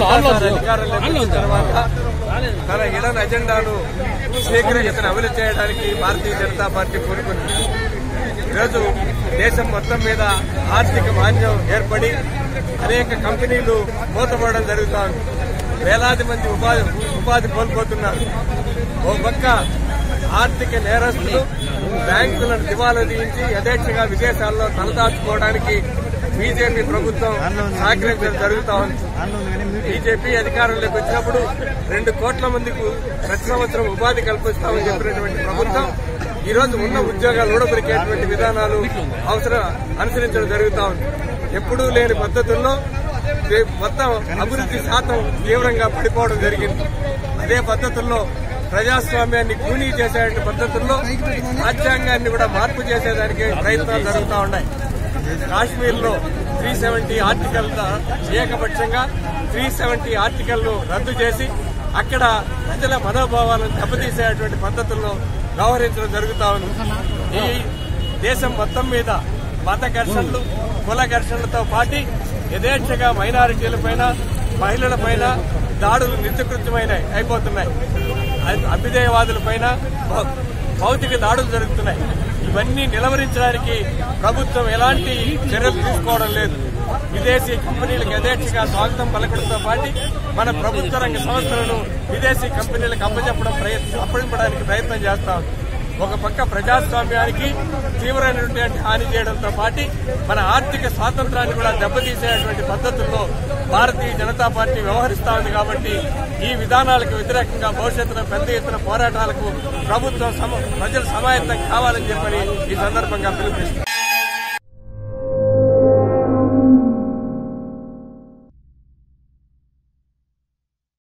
రెండోసారి అధికారంలోకి వచ్చిన తర్వాత తన హిడన్ అజెండాను శీఘ్రగతిన అమలు చేయడానికి భారతీయ జనతా పార్టీ కోరుకుంది ఈరోజు దేశం మొత్తం మీద ఆర్థిక మాంద్యం ఏర్పడి అనేక కంపెనీలు మూతపడడం జరుగుతోంది వేలాది మంది ఉపాధి ఉపాధి కోల్పోతున్నారు ఓ పక్క ఆర్థిక నేరస్తులు బ్యాంకులను దివాలా తీయించి యథేచ్ఛగా విదేశాల్లో తలదాచుకోవడానికి బీజేపీ ప్రభుత్వం సహకరించడం జరుగుతా ఉంది బీజేపీ అధికారంలోకి వచ్చినప్పుడు రెండు కోట్ల మందికి ప్రతి సంవత్సరం ఉపాధి కల్పిస్తామని చెప్పినటువంటి ప్రభుత్వం ఈ రోజు ఉన్న ఉద్యోగాలు ఊడబరికేటువంటి విధానాలు అవసరం అనుసరించడం జరుగుతా ఉంది ఎప్పుడూ లేని పద్ధతుల్లో రే- మొత్తం అభివృద్ధి శాతం తీవ్రంగా పడిపోవడం జరిగింది అదే పద్ధతుల్లో ప్రజాస్వామ్యాన్ని కూనీ చేసే పద్ధతుల్లో రాజ్యాంగాన్ని కూడా మార్పు చేసేదానికి ప్రయత్నాలు జరుగుతూ ఉన్నాయి కాశ్మీర్ లో త్రీ సెవెంటీ ఆర్టికల్ ఏకపక్షంగా త్రీ సెవెంటీ ఆర్టికల్ ను రద్దు చేసి అక్కడ ప్రజల మనోభావాలను దెబ్బతీసేటువంటి పద్ధతుల్లో వ్యవహరించడం జరుగుతా ఉంది ఈ దేశం మొత్తం మీద మత ఘర్షణలు కుల ఘర్షణలతో పాటు యథేచ్ఛగా మైనారిటీలపైన మహిళలపైన దాడులు నిత్యకృత్యమైన అయిపోతున్నాయి అభి- అభ్యుదయవాదులపైన భౌ- భౌతిక దాడులు జరుగుతున్నాయి ఇవన్నీ నిలవరించడానికి ప్రభుత్వం ఎలాంటి చర్యలు తీసుకోవడం లేదు విదేశీ కంపెనీలకు యథేచ్ఛగా స్వాగతం పలకడంతో పాటు మన ప్రభుత్వ రంగ సంస్థలను విదేశీ కంపెనీలకు అప్పచెప్పడం ప్రయత్నం అప్పగించడానికి ప్రయత్నం చేస్తాం ఒక పక్క ప్రజాస్వామ్యానికి తీవ్రమైనటువంటి హాని చేయడంతో పాటు మన ఆర్థిక స్వాతంత్రాన్ని కూడా దెబ్బతీసేటువంటి పద్ధతుల్లో భారతీయ జనతా పార్టీ వ్యవహరిస్తా ఉంది కాబట్టి ఈ విధానాలకు వ్యతిరేకంగా భవిష్యత్తులో పెద్ద ఎత్తున పోరాటాలకు ప్రభుత్వం సమ- ప్రజలు సమాయత్తం కావాలని చెప్పని ఈ సందర్భంగా పిలుపునిస్తుంది